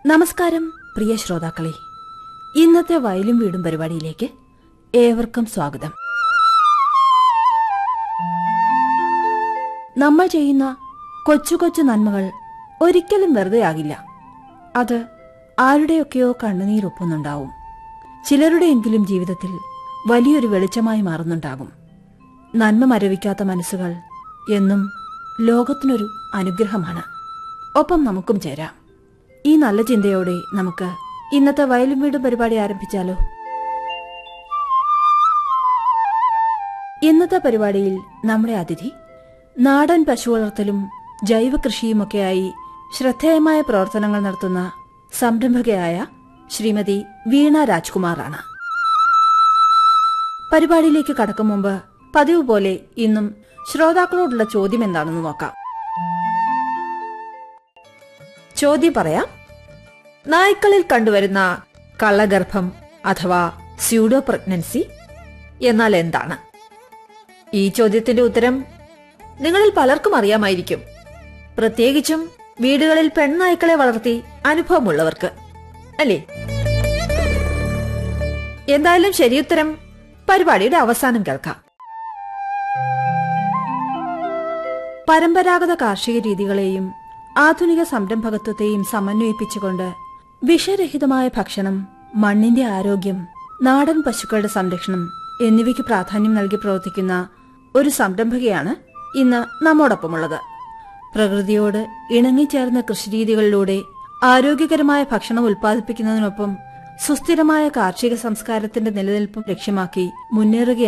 നമസ്കാരം പ്രിയ ശ്രോതാക്കളെ ഇന്നത്തെ വയലും വീടും പരിപാടിയിലേക്ക് ഏവർക്കും സ്വാഗതം നമ്മൾ ചെയ്യുന്ന കൊച്ചു കൊച്ചു നന്മകൾ ഒരിക്കലും വെറുതെ ആകില്ല അത് ആരുടെയൊക്കെയോ കണ്ണുനീരൊപ്പുന്നുണ്ടാവും ചിലരുടെയെങ്കിലും ജീവിതത്തിൽ വലിയൊരു വെളിച്ചമായി മാറുന്നുണ്ടാകും നന്മ മരവിക്കാത്ത മനസ്സുകൾ എന്നും ലോകത്തിനൊരു അനുഗ്രഹമാണ് ഒപ്പം നമുക്കും ചേരാം ഈ നല്ല ചിന്തയോടെ നമുക്ക് ഇന്നത്തെ വയലും വീടും പരിപാടി ആരംഭിച്ചാലോ ഇന്നത്തെ പരിപാടിയിൽ നമ്മുടെ അതിഥി നാടൻ പശു വളർത്തലും ജൈവ കൃഷിയുമൊക്കെയായി ശ്രദ്ധേയമായ പ്രവർത്തനങ്ങൾ നടത്തുന്ന സംരംഭകയായ ശ്രീമതി വീണ രാജ്കുമാറാണ് പരിപാടിയിലേക്ക് കടക്കും മുമ്പ് പതിവ് പോലെ ഇന്നും ശ്രോതാക്കളോടുള്ള ചോദ്യം എന്താണെന്ന് നോക്കാം ചോദ്യം പറയാം നായ്ക്കളിൽ കണ്ടുവരുന്ന കള്ളഗർഭം അഥവാ സ്യൂഡോ പ്രഗ്നൻസി എന്നാൽ എന്താണ് ഈ ചോദ്യത്തിന്റെ ഉത്തരം നിങ്ങളിൽ പലർക്കും അറിയാമായിരിക്കും പ്രത്യേകിച്ചും വീടുകളിൽ പെൺനായ്ക്കളെ വളർത്തി അനുഭവമുള്ളവർക്ക് അല്ലേ എന്തായാലും ശരിയുത്തരം പരിപാടിയുടെ അവസാനം കേൾക്കാം പരമ്പരാഗത കാർഷിക രീതികളെയും ആധുനിക സംരംഭകത്വത്തെയും സമന്വയിപ്പിച്ചുകൊണ്ട് വിഷരഹിതമായ ഭക്ഷണം മണ്ണിന്റെ ആരോഗ്യം നാടൻ പശുക്കളുടെ സംരക്ഷണം എന്നിവയ്ക്ക് പ്രാധാന്യം നൽകി പ്രവർത്തിക്കുന്ന ഒരു സംരംഭകയാണ് ഇന്ന് നമ്മോടൊപ്പമുള്ളത് പ്രകൃതിയോട് ഇണങ്ങിച്ചേർന്ന കൃഷിരീതികളിലൂടെ ആരോഗ്യകരമായ ഭക്ഷണം ഉൽപ്പാദിപ്പിക്കുന്നതിനൊപ്പം സുസ്ഥിരമായ കാർഷിക സംസ്കാരത്തിന്റെ നിലനിൽപ്പും ലക്ഷ്യമാക്കി മുന്നേറുകയാണ്